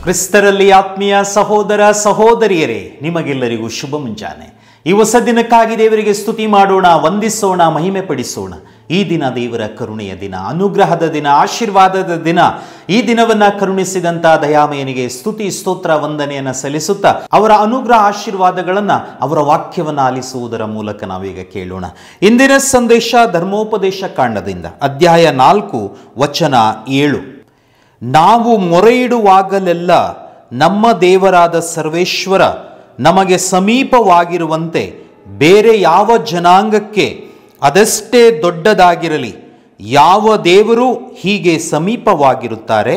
ಕ್ರಿಸ್ತರಲ್ಲಿ ಆತ್ಮೀಯ ಸಹೋದರ ಸಹೋದರಿಯರೇ ನಿಮಗೆಲ್ಲರಿಗೂ ಶುಭ ಮುಂಜಾನೆ ಈ ಹೊಸ ದಿನಕ್ಕಾಗಿ ದೇವರಿಗೆ ಸ್ತುತಿ ಮಾಡೋಣ ವಂದಿಸೋಣ ಮಹಿಮೆ ಪಡಿಸೋಣ ಈ ದಿನ ದೇವರ ಕರುಣೆಯ ದಿನ ಅನುಗ್ರಹದ ದಿನ ಆಶೀರ್ವಾದದ ದಿನ ಈ ದಿನವನ್ನ ಕರುಣಿಸಿದಂತ ದಯಾಮಯನಿಗೆ ಸ್ತುತಿ ಸ್ತೋತ್ರ ವಂದನೆಯನ್ನ ಸಲ್ಲಿಸುತ್ತಾ ಅವರ ಅನುಗ್ರಹ ಆಶೀರ್ವಾದಗಳನ್ನ ಅವರ ವಾಕ್ಯವನ್ನ ಆಲಿಸುವುದರ ಮೂಲಕ ನಾವೀಗ ಕೇಳೋಣ ಇಂದಿನ ಸಂದೇಶ ಧರ್ಮೋಪದೇಶ ಕಾಂಡದಿಂದ ಅಧ್ಯಾಯ ನಾಲ್ಕು ವಚನ ಏಳು ನಾವು ಮೊರೆಯಿಡುವಾಗಲೆಲ್ಲ ನಮ್ಮ ದೇವರಾದ ಸರ್ವೇಶ್ವರ ನಮಗೆ ಸಮೀಪವಾಗಿರುವಂತೆ ಬೇರೆ ಯಾವ ಜನಾಂಗಕ್ಕೆ ಅದೆಷ್ಟೇ ದೊಡ್ಡದಾಗಿರಲಿ ಯಾವ ದೇವರು ಹೀಗೆ ಸಮೀಪವಾಗಿರುತ್ತಾರೆ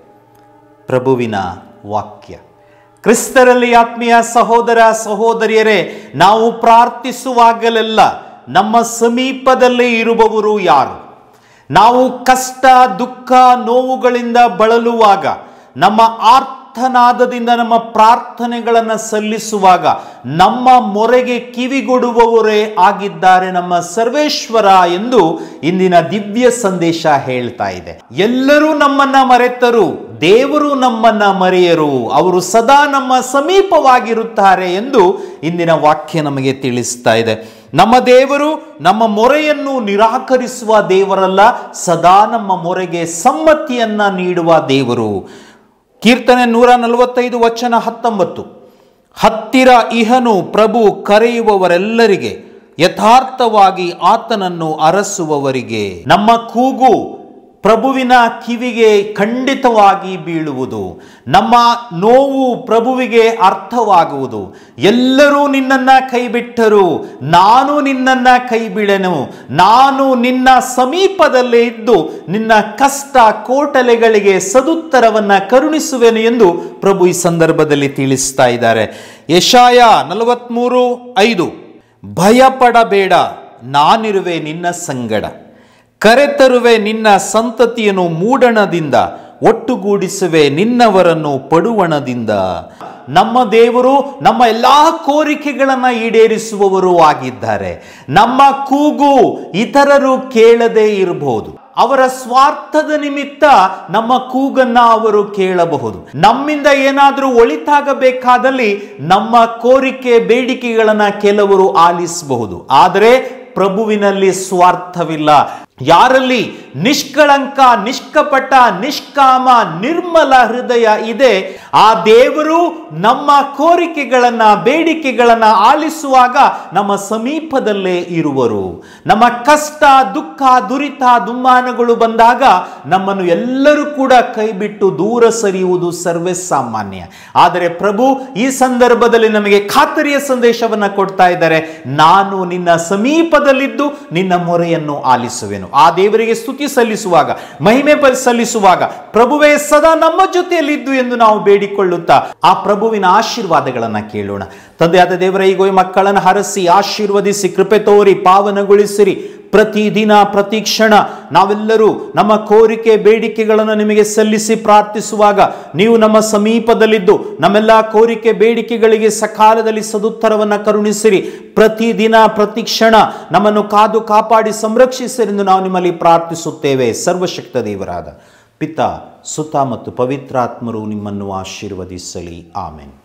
ಪ್ರಭುವಿನ ವಾಕ್ಯ ಕ್ರಿಸ್ತರಲ್ಲಿ ಆತ್ಮೀಯ ಸಹೋದರ ಸಹೋದರಿಯರೇ ನಾವು ಪ್ರಾರ್ಥಿಸುವಾಗಲೆಲ್ಲ ನಮ್ಮ ಸಮೀಪದಲ್ಲೇ ಇರುವವರು ಯಾರು ನಾವು ಕಷ್ಟ ದುಃಖ ನೋವುಗಳಿಂದ ಬಳಲುವಾಗ ನಮ್ಮ ಆರ್ತನಾದದಿಂದ ನಮ್ಮ ಪ್ರಾರ್ಥನೆಗಳನ್ನು ಸಲ್ಲಿಸುವಾಗ ನಮ್ಮ ಮೊರೆಗೆ ಕಿವಿಗೊಡುವವರೇ ಆಗಿದ್ದಾರೆ ನಮ್ಮ ಸರ್ವೇಶ್ವರ ಎಂದು ಇಂದಿನ ದಿವ್ಯ ಸಂದೇಶ ಹೇಳ್ತಾ ಇದೆ ಎಲ್ಲರೂ ನಮ್ಮನ್ನ ಮರೆತರು ದೇವರು ನಮ್ಮನ್ನ ಮರೆಯರು ಅವರು ಸದಾ ನಮ್ಮ ಸಮೀಪವಾಗಿರುತ್ತಾರೆ ಎಂದು ಇಂದಿನ ವಾಕ್ಯ ನಮಗೆ ತಿಳಿಸ್ತಾ ಇದೆ ನಮ್ಮ ದೇವರು ನಮ್ಮ ಮೊರೆಯನ್ನು ನಿರಾಕರಿಸುವ ದೇವರಲ್ಲ ಸದಾ ನಮ್ಮ ಮೊರೆಗೆ ಸಮ್ಮತಿಯನ್ನ ನೀಡುವ ದೇವರು ಕೀರ್ತನೆ ನೂರ ನಲವತ್ತೈದು ವಚನ ಹತ್ತೊಂಬತ್ತು ಹತ್ತಿರ ಇಹನು ಪ್ರಭು ಕರೆಯುವವರೆಲ್ಲರಿಗೆ ಯಥಾರ್ಥವಾಗಿ ಆತನನ್ನು ಅರಸುವವರಿಗೆ ನಮ್ಮ ಕೂಗು ಪ್ರಭುವಿನ ಕಿವಿಗೆ ಖಂಡಿತವಾಗಿ ಬೀಳುವುದು ನಮ್ಮ ನೋವು ಪ್ರಭುವಿಗೆ ಅರ್ಥವಾಗುವುದು ಎಲ್ಲರೂ ನಿನ್ನನ್ನ ಕೈಬಿಟ್ಟರು ನಾನು ನಿನ್ನನ್ನ ಕೈ ಬಿಡೆನು ನಾನು ನಿನ್ನ ಸಮೀಪದಲ್ಲೇ ಇದ್ದು ನಿನ್ನ ಕಷ್ಟ ಕೋಟಲೆಗಳಿಗೆ ಸದುತ್ತರವನ್ನ ಕರುಣಿಸುವೆನು ಎಂದು ಪ್ರಭು ಈ ಸಂದರ್ಭದಲ್ಲಿ ತಿಳಿಸ್ತಾ ಇದ್ದಾರೆ ಯಶಾಯ ನಲವತ್ಮೂರು ಐದು ಭಯಪಡಬೇಡ ನಾನಿರುವೆ ನಿನ್ನ ಸಂಗಡ ಕರೆತರುವೆ ನಿನ್ನ ಸಂತತಿಯನ್ನು ಮೂಡಣದಿಂದ ಒಟ್ಟುಗೂಡಿಸುವೆ ನಿನ್ನವರನ್ನು ಪಡುವಣದಿಂದ ನಮ್ಮ ದೇವರು ನಮ್ಮ ಎಲ್ಲಾ ಕೋರಿಕೆಗಳನ್ನು ಈಡೇರಿಸುವವರು ಆಗಿದ್ದಾರೆ ನಮ್ಮ ಕೂಗು ಇತರರು ಕೇಳದೇ ಇರಬಹುದು ಅವರ ಸ್ವಾರ್ಥದ ನಿಮಿತ್ತ ನಮ್ಮ ಕೂಗನ್ನ ಅವರು ಕೇಳಬಹುದು ನಮ್ಮಿಂದ ಏನಾದರೂ ಒಳಿತಾಗಬೇಕಾದಲ್ಲಿ ನಮ್ಮ ಕೋರಿಕೆ ಬೇಡಿಕೆಗಳನ್ನ ಕೆಲವರು ಆಲಿಸಬಹುದು ಆದರೆ ಪ್ರಭುವಿನಲ್ಲಿ ಸ್ವಾರ್ಥವಿಲ್ಲ ಯಾರಲ್ಲಿ ನಿಷ್ಕಳಂಕ ನಿಷ್ಕಪಟ ನಿಷ್ಕಾಮ ನಿರ್ಮಲ ಹೃದಯ ಇದೆ ಆ ದೇವರು ನಮ್ಮ ಕೋರಿಕೆಗಳನ್ನ ಬೇಡಿಕೆಗಳನ್ನ ಆಲಿಸುವಾಗ ನಮ್ಮ ಸಮೀಪದಲ್ಲೇ ಇರುವರು ನಮ್ಮ ಕಷ್ಟ ದುಃಖ ದುರಿತ ದುಮ್ಮಾನಗಳು ಬಂದಾಗ ನಮ್ಮನ್ನು ಎಲ್ಲರೂ ಕೂಡ ಕೈಬಿಟ್ಟು ದೂರ ಸರಿಯುವುದು ಸರ್ವೇ ಸಾಮಾನ್ಯ ಆದರೆ ಪ್ರಭು ಈ ಸಂದರ್ಭದಲ್ಲಿ ನಮಗೆ ಖಾತರಿಯ ಸಂದೇಶವನ್ನ ಕೊಡ್ತಾ ಇದ್ದಾರೆ ನಾನು ನಿನ್ನ ಸಮೀಪದಲ್ಲಿದ್ದು ನಿನ್ನ ಮೊರೆಯನ್ನು ಆಲಿಸುವೆನು ಆ ದೇವರಿಗೆ ಸ್ತುತಿ ಸಲ್ಲಿಸುವಾಗ ಮಹಿಮೆ ಪರಿ ಸಲ್ಲಿಸುವಾಗ ಪ್ರಭುವೇ ಸದಾ ನಮ್ಮ ಜೊತೆಯಲ್ಲಿದ್ದು ಎಂದು ನಾವು ಬೇಡಿಕೊಳ್ಳುತ್ತಾ ಆ ಪ್ರಭುವಿನ ಆಶೀರ್ವಾದಗಳನ್ನ ಕೇಳೋಣ ತಂದೆಯಾದ ದೇವರ ಈಗ ಈ ಮಕ್ಕಳನ್ನು ಹರಸಿ ಆಶೀರ್ವದಿಸಿ ಕೃಪೆ ತೋರಿ ಪಾವನಗೊಳಿಸಿರಿ ಪ್ರತಿದಿನ ಪ್ರತಿ ಕ್ಷಣ ನಾವೆಲ್ಲರೂ ನಮ್ಮ ಕೋರಿಕೆ ಬೇಡಿಕೆಗಳನ್ನು ನಿಮಗೆ ಸಲ್ಲಿಸಿ ಪ್ರಾರ್ಥಿಸುವಾಗ ನೀವು ನಮ್ಮ ಸಮೀಪದಲ್ಲಿದ್ದು ನಮ್ಮೆಲ್ಲ ಕೋರಿಕೆ ಬೇಡಿಕೆಗಳಿಗೆ ಸಕಾಲದಲ್ಲಿ ಸದುತ್ತರವನ್ನು ಕರುಣಿಸಿರಿ ಪ್ರತಿದಿನ ಪ್ರತಿ ಕ್ಷಣ ನಮ್ಮನ್ನು ಕಾದು ಕಾಪಾಡಿ ಸಂರಕ್ಷಿಸಿರೆಂದು ನಾವು ನಿಮ್ಮಲ್ಲಿ ಪ್ರಾರ್ಥಿಸುತ್ತೇವೆ ಸರ್ವಶಕ್ತ ದೇವರಾದ ಪಿತ ಸುತ ಮತ್ತು ಪವಿತ್ರಾತ್ಮರು ನಿಮ್ಮನ್ನು ಆಶೀರ್ವದಿಸಲಿ ಆಮೆನ್